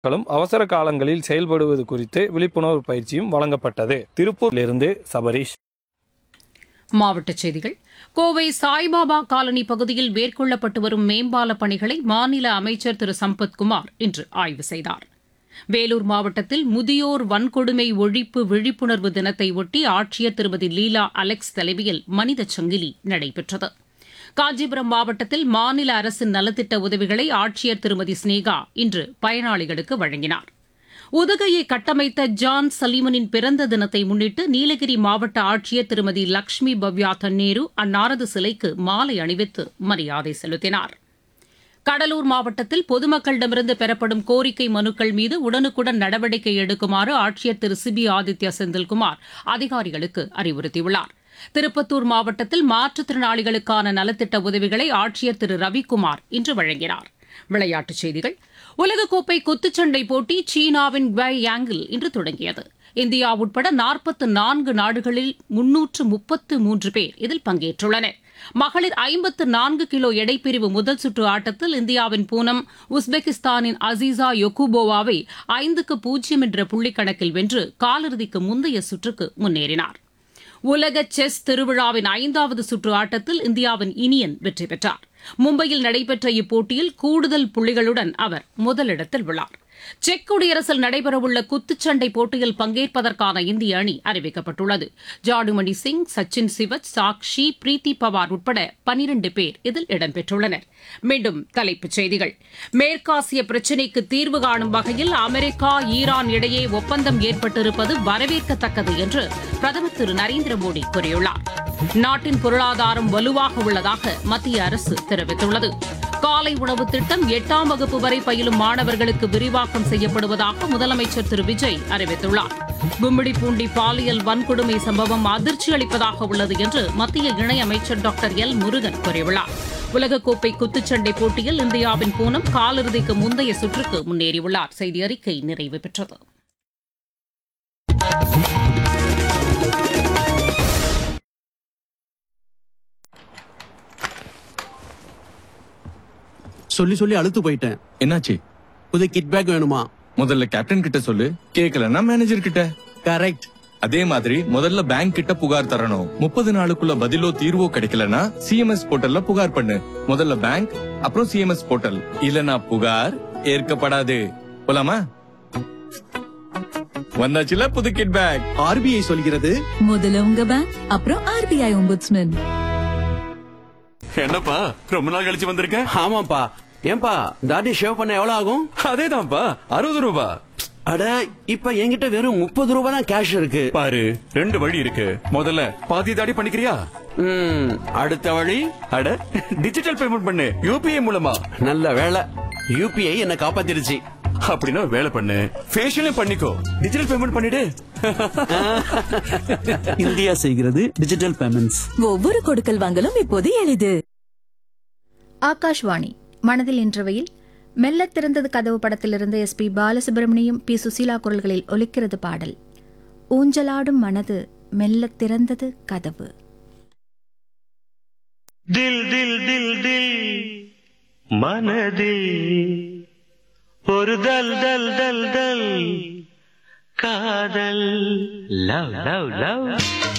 களும் அவசர காலங்களில் செயல்படுவது குறித்து விழிப்புணர்வு பயிற்சியும் வழங்கப்பட்டது திருப்பூரிலிருந்து சபரீஷ் மாவட்டச் செய்திகள் கோவை சாய்பாபா காலனி பகுதியில் மேற்கொள்ளப்பட்டு வரும் மேம்பால பணிகளை மாநில அமைச்சர் திரு சம்பத்குமார் இன்று ஆய்வு செய்தார் வேலூர் மாவட்டத்தில் முதியோர் வன்கொடுமை ஒழிப்பு விழிப்புணர்வு தினத்தை ஒட்டி ஆட்சியர் திருமதி லீலா அலெக்ஸ் தலைமையில் மனித சங்கிலி நடைபெற்றது காஞ்சிபுரம் மாவட்டத்தில் மாநில அரசின் நலத்திட்ட உதவிகளை ஆட்சியர் திருமதி ஸ்னேகா இன்று பயனாளிகளுக்கு வழங்கினார் உதகையை கட்டமைத்த ஜான் சலீமனின் பிறந்த தினத்தை முன்னிட்டு நீலகிரி மாவட்ட ஆட்சியர் திருமதி லக்ஷ்மி பவ்யா தன்னேரு அன்னாரது சிலைக்கு மாலை அணிவித்து மரியாதை செலுத்தினார் கடலூர் மாவட்டத்தில் பொதுமக்களிடமிருந்து பெறப்படும் கோரிக்கை மனுக்கள் மீது உடனுக்குடன் நடவடிக்கை எடுக்குமாறு ஆட்சியர் திரு சிபி ஆதித்யா செந்தில்குமார் அதிகாரிகளுக்கு அறிவுறுத்தியுள்ளார் திருப்பத்தூர் மாவட்டத்தில் மாற்றுத்திறனாளிகளுக்கான நலத்திட்ட உதவிகளை ஆட்சியர் திரு ரவிக்குமார் இன்று வழங்கினார் விளையாட்டுச் செய்திகள் உலகக்கோப்பை குத்துச்சண்டை போட்டி சீனாவின் குவை யாங்கில் இன்று தொடங்கியது இந்தியா உட்பட நாற்பத்து நான்கு நாடுகளில் முன்னூற்று முப்பத்து மூன்று பேர் இதில் பங்கேற்றுள்ளனர் மகளிர் ஐம்பத்து நான்கு கிலோ எடைப்பிரிவு முதல் சுற்று ஆட்டத்தில் இந்தியாவின் பூனம் உஸ்பெகிஸ்தானின் அசீசா யொகுபோவாவை ஐந்துக்கு பூஜ்ஜியம் என்ற புள்ளிக்கணக்கில் வென்று காலிறுதிக்கு முந்தைய சுற்றுக்கு முன்னேறினார் உலக செஸ் திருவிழாவின் ஐந்தாவது சுற்று ஆட்டத்தில் இந்தியாவின் இனியன் வெற்றி பெற்றார் மும்பையில் நடைபெற்ற இப்போட்டியில் கூடுதல் புள்ளிகளுடன் அவர் முதலிடத்தில் உள்ளார் செக் குடியரசில் நடைபெறவுள்ள குத்துச்சண்டை போட்டியில் பங்கேற்பதற்கான இந்திய அணி அறிவிக்கப்பட்டுள்ளது ஜாடுமணி சிங் சச்சின் சிவச் சாக்ஷி பிரீத்தி பவார் உட்பட பனிரண்டு பேர் இதில் இடம்பெற்றுள்ளனர் மீண்டும் தலைப்புச் செய்திகள் மேற்காசிய பிரச்சினைக்கு தீர்வு காணும் வகையில் அமெரிக்கா ஈரான் இடையே ஒப்பந்தம் ஏற்பட்டிருப்பது வரவேற்கத்தக்கது என்று பிரதமர் திரு நரேந்திர மோடி கூறியுள்ளார் நாட்டின் பொருளாதாரம் வலுவாக உள்ளதாக மத்திய அரசு தெரிவித்துள்ளது காலை உணவு திட்டம் எட்டாம் வகுப்பு வரை பயிலும் மாணவர்களுக்கு விரிவாக்கம் செய்யப்படுவதாக முதலமைச்சர் திரு விஜய் அறிவித்துள்ளார் கும்மிடிப்பூண்டி பாலியல் வன்கொடுமை சம்பவம் அதிர்ச்சி அளிப்பதாக உள்ளது என்று மத்திய இணையமைச்சர் டாக்டர் எல் முருகன் கூறியுள்ளார் உலகக்கோப்பை குத்துச்சண்டை போட்டியில் இந்தியாவின் பூனம் காலிறுதிக்கு முந்தைய சுற்றுக்கு முன்னேறியுள்ளார் செய்தி அறிக்கை நிறைவு பெற்றது சொல்லி சொல்லி அழுத்து போயிட்டேன் என்னாச்சு புது கிட் பேக் வேணுமா முதல்ல கேப்டன் கிட்ட சொல்லு கேக்கலன்னா மேனேஜர் கிட்ட கரெக்ட் அதே மாதிரி முதல்ல பேங்க் கிட்ட புகார் தரணும் முப்பது நாளுக்குள்ள பதிலோ தீர்வோ கிடைக்கலனா சிஎம்எஸ் போர்ட்டல்ல புகார் பண்ணு முதல்ல பேங்க் அப்புறம் சிஎம்எஸ் போர்ட்டல் இல்லனா புகார் ஏற்கப்படாது போலாமா வந்தாச்சுல புது கிட் பேக் ஆர்பிஐ சொல்கிறது முதல்ல உங்க பேங்க் அப்புறம் ஆர்பிஐ ஒம்புட்ஸ்மேன் என்னப்பா ரொம்ப நாள் கழிச்சு வந்திருக்க ஆமாப்பா ஏன்பா தாடி ஷேவ் பண்ண எவ்வளவு ஆகும் அதேதான்ப்பா அறுபது ரூபா அட இப்ப என்கிட்ட வெறும் முப்பது ரூபாய் தான் கேஷ் இருக்கு பாரு ரெண்டு வழி இருக்கு முதல்ல பாதி தாடி பண்ணிக்கிறியா ம், அடுத்த வழி அட டிஜிட்டல் பேமெண்ட் பண்ணு யூபிஐ மூலமா நல்ல வேலை யூபிஐ என்ன காப்பாத்திருச்சு அப்படின்னா ஒரு வேலை பண்ணு ஃபேஷியலும் பண்ணிக்கோ டிஜிட்டல் பேமெண்ட் பண்ணிடு இந்தியா செய்கிறது டிஜிட்டல் பேமெண்ட்ஸ் ஒவ்வொரு கொடுக்கல் வாங்கலும் இப்போது எளிது ஆகாஷ்வாணி மனதில் இன்றவையில் மெல்லத் திறந்தது கதவு படத்திலிருந்து S P Balasubrahmanyam P Susheela குரல்களில் ஒலிக்கிறது பாடல் ஊஞ்சலாடும் மனது மெல்லத் திறந்தது கதவு தில் தில் தில் தில் மனதில் ஒரு தல் தல் தல் தல் காதல் லவ் லவ் லவ்